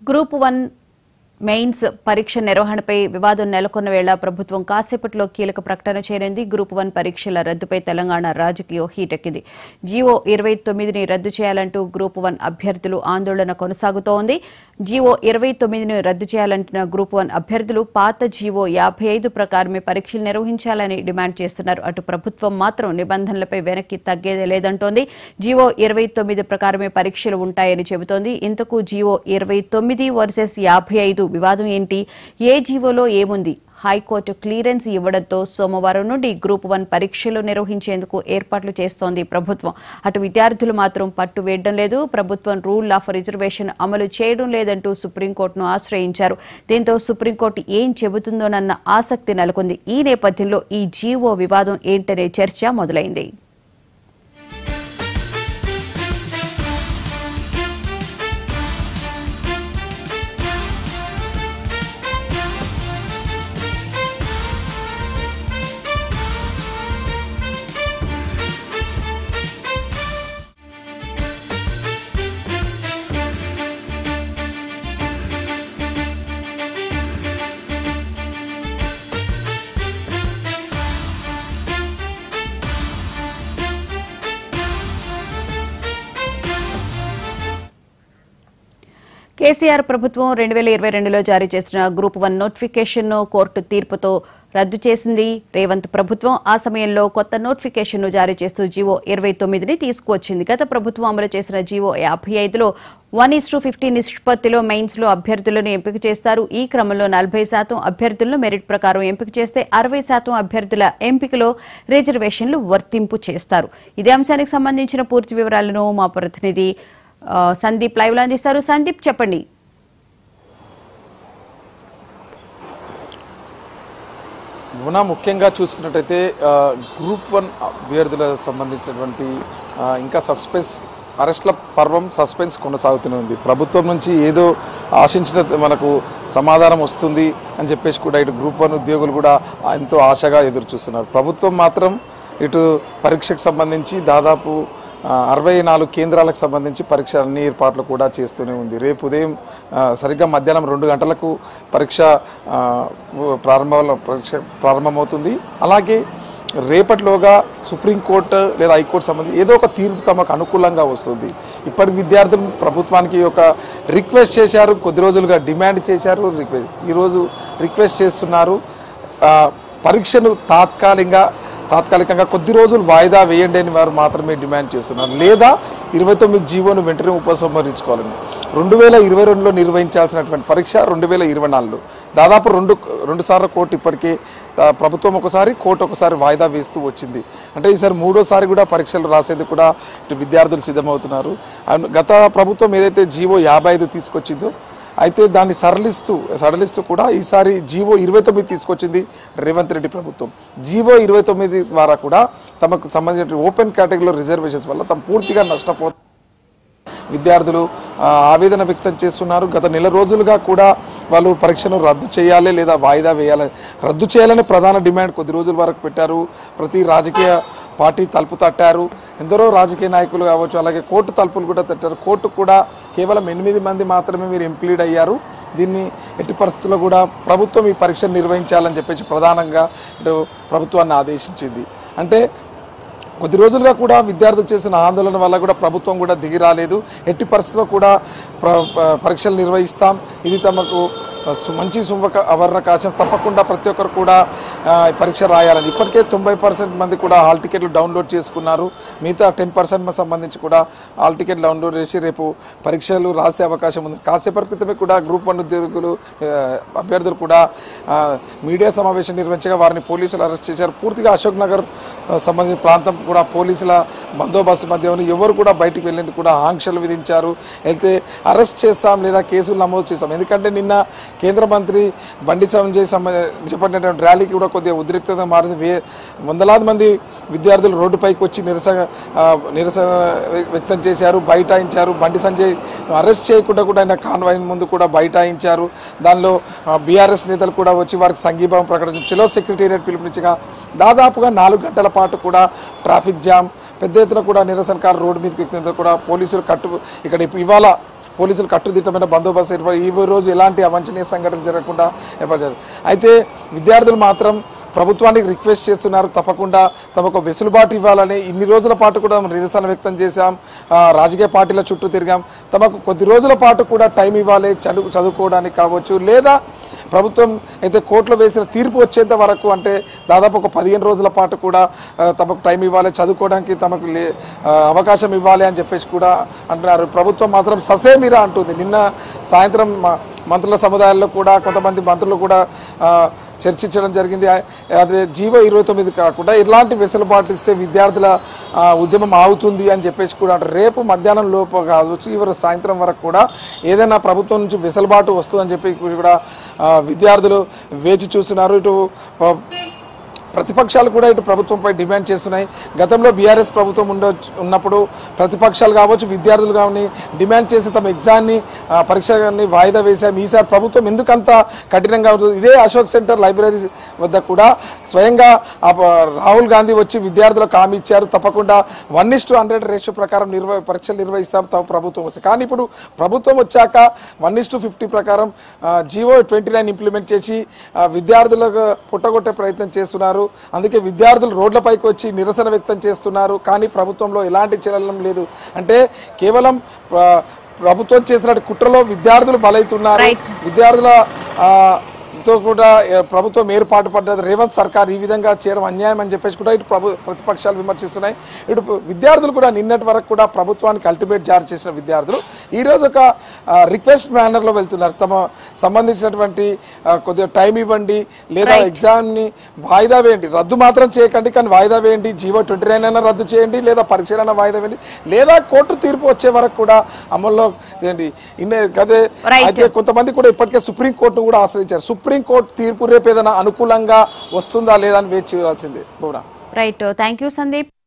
Group one mains పరీక్ష నిర్వహణపై వివాదం నెలకొన్న వేళ ప్రభుత్వం కాసేపట్లో కీలక ప్రకటన చేయనుంది గ్రూప్ వన్ పరీక్షల రద్దుపై తెలంగాణ రాజకీయం హీటెక్కింది జీవో ఇరవై తొమ్మిదిని రద్దు చేయాలంటూ గ్రూప్ వన్ అభ్యర్థులు ఆందోళన కొనసాగుతోంది జీవో ఇరవై తొమ్మిదిని రద్దు చేయాలంటున్న గ్రూప్ వన్ అభ్యర్థులు పాత జీవో యాభై ఐదు ప్రకారమే పరీక్షలు నిర్వహించాలని డిమాండ్ చేస్తున్నారు అటు ప్రభుత్వం మాత్రం నిబంధనలపై వెనక్కి తగ్గేదే లేదంటోంది జీవో ఇరవై తొమ్మిది ప్రకారమే పరీక్షలు ఉంటాయని చెబుతోంది ఇంతకు జీవో ఇరవై తొమ్మిది వర్సెస్ యాభై ఐదు వివాదం ఏంటి ఏ జీవోలో ఏముంది హైకోర్టు క్లియరెన్స్ ఇవ్వడంతో సోమవారం నుండి గ్రూప్ వన్ పరీక్షలు నిర్వహించేందుకు ఏర్పాట్లు చేస్తోంది ప్రభుత్వం అటు విద్యార్థులు మాత్రం పట్టు వేయడం లేదు ప్రభుత్వం రూల్ ఆఫ్ రిజర్వేషన్ అమలు చేయడం లేదంటూ సుప్రీంకోర్టును ఆశ్రయించారు దీంతో సుప్రీంకోర్టు ఏం చెబుతుందోనన్న ఆసక్తి నెలకొంది ఈ నేపథ్యంలో ఈ జీవో వివాదం ఏంటనే చర్చ మొదలైంది కేసీఆర్ ప్రభుత్వం రెండు వేల ఇరవై రెండులో జారీ చేసిన గ్రూప్ వన్ నోటిఫికేషన్ను కోర్టు తీర్పుతో రద్దు చేసింది రేవంత్ ప్రభుత్వం ఆ సమయంలో కొత్త నోటిఫికేషన్ను జారీ చేస్తూ జీవో ఇరవై తొమ్మిదిని తీసుకువచ్చింది గత ప్రభుత్వం అమలు చేసిన జీవో యాభై ఐదులో వన్ ఇస్ టు ఫిఫ్టీ నిష్పత్తిలో మెయిన్స్ లో అభ్యర్థులను ఎంపిక చేస్తారు ఈ క్రమంలో నలభై శాతం అభ్యర్థులను మెరిట్ ప్రకారం ఎంపిక చేస్తే అరవై శాతం అభ్యర్థుల ఎంపికలో రిజర్వేషన్లు వర్తింపు చేస్తారు ఇదే అంశానికి సంబంధించిన పూర్తి వివరాలను మా ప్రతినిధి ఆ, సందీప్ లైవ్ లో అందిస్తారు సందీప్ చెప్పండి యువన ముఖ్యంగా చూసుకున్నట్టయితే ఆ, గ్రూప్ వన్ అభ్యర్థులకు సంబంధించినటువంటి ఆ, ఇంకా సస్పెన్స్ అరెస్ట్ల పర్వం సస్పెన్స్ కొనసాగుతూనే ఉంది ప్రభుత్వం నుంచి ఏదో ఆశించిన మనకు సమాధానం వస్తుంది అని చెప్పేసి కూడా ఇటు గ్రూప్ వన్ ఉద్యోగులు కూడా ఎంతో ఆశగా ఎదురు చూస్తున్నారు ప్రభుత్వం మాత్రం ఇటు పరీక్షకు సంబంధించి దాదాపు ఆ, అరవై నాలుగు కేంద్రాలకు సంబంధించి పరీక్ష అన్ని ఏర్పాట్లు కూడా చేస్తూనే ఉంది రేపు ఉదయం ఆ, సరిగ్గా మధ్యాహ్నం రెండు గంటలకు పరీక్ష ఆ, ప్రారంభంలో పరీక్ష ప్రారంభమవుతుంది అలాగే రేపటిలోగా సుప్రీంకోర్టు లేదా హైకోర్టు సంబంధించి ఏదో ఒక తీర్పు తమకు అనుకూలంగా వస్తుంది ఇప్పటి విద్యార్థులు ప్రభుత్వానికి ఒక రిక్వెస్ట్ చేశారు కొద్ది రోజులుగా డిమాండ్ చేశారు రిక్వెస్ట్ ఈరోజు రిక్వెస్ట్ చేస్తున్నారు ఆ, పరీక్షను తాత్కాలికంగా తాత్కాలికంగా కొద్ది రోజులు వాయిదా వేయండి అని వారు మాత్రమే డిమాండ్ చేస్తున్నారు లేదా ఇరవై తొమ్మిది జీవోను వెంటనే ఉపసంహరించుకోవాలని రెండు వేల ఇరవై రెండులో నిర్వహించాల్సినటువంటి పరీక్ష రెండు వేల ఇరవై నాలుగులో దాదాపు రెండు రెండు సార్లు కోర్టు ఇప్పటికే ఆ, ప్రభుత్వం ఒకసారి కోర్టు ఒకసారి వాయిదా వేస్తూ వచ్చింది అంటే ఈసారి మూడోసారి కూడా పరీక్షలు రాసేది కూడా ఇటు విద్యార్థులు సిద్ధమవుతున్నారు అండ్ గత ప్రభుత్వం ఏదైతే జీవో యాభై ఐదు తీసుకొచ్చిందో అయితే దాన్ని సరళిస్తూ సడలిస్తూ కూడా ఈసారి జీవో ఇరవై తొమ్మిది తీసుకొచ్చింది రేవంత్ రెడ్డి ప్రభుత్వం జీవో ఇరవై తొమ్మిది ద్వారా కూడా తమకు సంబంధించిన ఓపెన్ కేటగిరీలో రిజర్వేషన్స్ వల్ల తమ పూర్తిగా నష్టపో విద్యార్థులు ఆ, ఆవేదన వ్యక్తం చేస్తున్నారు గత నెల రోజులుగా కూడా వాళ్ళు పరీక్షను రద్దు చేయాలి లేదా వాయిదా వేయాలి రద్దు చేయాలని ప్రధాన డిమాండ్ కొద్ది రోజుల వరకు పెట్టారు ప్రతి రాజకీయ పార్టీ తలుపు తట్టారు ఎందరో రాజకీయ నాయకులు కావచ్చు అలాగే కోర్టు తలుపులు కూడా తట్టారు కోర్టు కూడా కేవలం ఎనిమిది మంది మాత్రమే మీరు ఇంప్లీడ్ అయ్యారు దీన్ని ఎట్టి పరిస్థితుల్లో కూడా ప్రభుత్వం ఈ పరీక్షను నిర్వహించాలని చెప్పేసి ప్రధానంగా ఇటు ప్రభుత్వాన్ని ఆదేశించింది అంటే కొద్ది రోజులుగా కూడా విద్యార్థులు చేసిన ఆందోళన వల్ల కూడా ప్రభుత్వం కూడా దిగి రాలేదు ఎట్టి పరిస్థితుల్లో కూడా ప్ర- ప- పరీక్షలు నిర్వహిస్తాం ఇది తమకు సు- మంచి శుభక అవర్ణకాశం తప్పకుండా ప్రతి ఒక్కరు కూడా ఆ, ఈ పరీక్ష రాయాలని ఇప్పటికే తొంభై పర్సెంట్ మంది కూడా హాల్ టికెట్లు డౌన్లోడ్ చేసుకున్నారు మిగతా టెన్ పర్సెంట్ సంబంధించి కూడా హాల్ టికెట్ డౌన్లోడ్ చేసి రేపు పరీక్షలు రాసే అవకాశం ఉంది కాసేపటి క్రితమే కూడా గ్రూప్ వన్ ఉద్యోగులు ఆ, అభ్యర్థులు కూడా ఆ, మీడియా సమావేశం నిర్వహించగా వారిని పోలీసులు అరెస్ట్ చేశారు పూర్తిగా అశోక్ నగర్ ఆ, సంబంధించిన ప్రాంతం కూడా పోలీసుల బందోబస్తు మధ్య ఉంది ఎవరు కూడా బయటికి వెళ్ళేందుకు కూడా ఆంక్షలు విధించారు అయితే అరెస్ట్ చేస్తాం లేదా కేసులు నమోదు చేస్తాం ఎందుకంటే నిన్న కేంద్ర మంత్రి బండి సంజయ్ సంబ- చేపట్టినటువంటి ర్యాలీకి కూడా కొద్దిగా ఉద్రిక్తత మారింది వే వందలాది మంది విద్యార్థులు రోడ్డుపైకి వచ్చి నిరసన ఆ, నిరసన వ్యక్తం చేశారు బైఠాయించారు బండి సంజయ్ అరెస్ట్ చేయకుండా కూడా ఆయన కాన్వాయ్ ముందు కూడా బైఠాయించారు దానిలో బీఆర్ఎస్ నేతలు కూడా వచ్చి వారికి సంఘీభావం ప్రకటించారు చిలో సెక్రటేరియట్ పిలుపునిచ్చగా దాదాపుగా నాలుగు గంటల పాటు కూడా ట్రాఫిక్ జామ్ పెద్ద ఎత్తున కూడా నిరసనకారు రోడ్డు మీదకి ఎక్కినందుకు కూడా పోలీసులు కట్టు ఇక్కడ ఇవాళ పోలీసులు కట్టుదిట్టమైన బందోబస్తు ఏర్పాటు ఈ రోజు ఎలాంటి అవాంఛనీయ సంఘటన జరగకుండా ఏర్పాటు చేశారు అయితే విద్యార్థులు మాత్రం ప్రభుత్వానికి రిక్వెస్ట్ చేస్తున్నారు తప్పకుండా తమకు వెసులుబాటు ఇవ్వాలని ఇన్ని రోజుల పాటు కూడా మనం నిరసన వ్యక్తం చేశాం ఆ, రాజకీయ పార్టీల చుట్టూ తిరిగాం తమకు కొద్ది రోజుల పాటు కూడా టైం ఇవ్వాలి చదువు చదువుకోవడానికి కావచ్చు లేదా ప్రభుత్వం అయితే కోర్టులో వేసిన తీర్పు వచ్చేంత వరకు అంటే దాదాపు ఒక పదిహేను రోజుల పాటు కూడా ఆ, తమకు టైం ఇవ్వాలి చదువుకోవడానికి తమకు లే ఆ, అవకాశం ఇవ్వాలి అని చెప్పేసి కూడా అంటున్నారు ప్రభుత్వం మాత్రం ససేమిరా అంటుంది నిన్న సాయంత్రం మ- మంత్రుల సముదాయాల్లో కూడా కొంతమంది మంత్రులు కూడా ఆ, చర్చించడం జరిగింది ఆ- అదే జీవో ఇరవై తొమ్మిది కాకుండా ఇలాంటి వెసులుబాటు ఇస్తే విద్యార్థుల ఆ, ఉద్యమం ఆగుతుంది అని చెప్పేసి కూడా అంటారు రేపు మధ్యాహ్నం లోపు కావచ్చు ఇవరు సాయంత్రం వరకు కూడా ఏదైనా ప్రభుత్వం నుంచి వెసులుబాటు వస్తుందని చెప్పి కూడా ఆ, విద్యార్థులు వేచి చూస్తున్నారు ఇటు ఆ, ప్రతిపక్షాలు కూడా ఇటు ప్రభుత్వంపై డిమాండ్ చేస్తున్నాయి గతంలో బీఆర్ఎస్ ప్రభుత్వం ఉండ ఉన్నప్పుడు ప్రతిపక్షాలు కావచ్చు విద్యార్థులు కానీ డిమాండ్ చేసి తమ ఎగ్జామ్ని ఆ, పరీక్షని వాయిదా వేశాం ఈసారి ప్రభుత్వం ఎందుకంత కఠినంగా ఉంటుంది ఇదే అశోక్ సెంటర్ లైబ్రరీ వద్ద కూడా స్వయంగా ఆ ప- రాహుల్ గాంధీ వచ్చి విద్యార్థులకు హామీ ఇచ్చారు తప్పకుండా one is to hundred ratio ప్రకారం నిర్వ పరీక్షలు నిర్వహిస్తాం తమ ప్రభుత్వం వస్తే కానీ ఇప్పుడు ప్రభుత్వం వచ్చాక వన్ ఇస్ టు ఫిఫ్టీ ప్రకారం జియో ట్వంటీ నైన్ ఇంప్లిమెంట్ చేసి ఆ, విద్యార్థులకు పుట్టగొట్టే ప్రయత్నం చేస్తున్నారు అందుకే విద్యార్థులు రోడ్లపైకి వచ్చి నిరసన వ్యక్తం చేస్తున్నారు కానీ ప్రభుత్వంలో ఎలాంటి చలనం లేదు అంటే కేవలం ప్ర- ప్రభుత్వం చేసిన కుట్రలో విద్యార్థులు బలైతున్నారు Right. విద్యార్థుల ఆ, తో కూడా ఏ, ప్రభుత్వం ఏర్పాటు పడ్డది రేవంత్ సర్కార్ ఈ విధంగా చేయడం అన్యాయం అని చెప్పేసి కూడా ఇటు ప్రభు ప్రతిపక్షాలు విమర్శిస్తున్నాయి ఇటు విద్యార్థులు కూడా నిన్నటి వరకు కూడా ప్రభుత్వానికి అల్టిమేట్ జారీ చేసిన విద్యార్థులు ఈ రోజు ఒక రిక్వెస్ట్ మేనర్లో వెళ్తున్నారు తమ సంబంధించినటువంటి ఆ, కొద్దిగా టైం ఇవ్వండి లేదా ఎగ్జామ్ ని వాయిదా వేయండి రద్దు మాత్రం చేయకండి కానీ వాయిదా వేయండి జీవో ట్వంటీ నైన్ అయినా రద్దు చేయండి లేదా పరీక్షలైనా వాయిదా వేయండి లేదా కోర్టు తీర్పు వచ్చే వరకు కూడా అమల్లో ఏంటి ఇన్నే కదే Right. అయితే కొంతమంది కూడా ఇప్పటికే సుప్రీం కోర్టును కూడా ఆశ్రయించారు సుప్రీం కోర్టు తీర్పు రేపు ఏదైనా అనుకూలంగా వస్తుందా లేదా అని వేచి చూడాల్సిందే Bhuvana right thank you Sandeep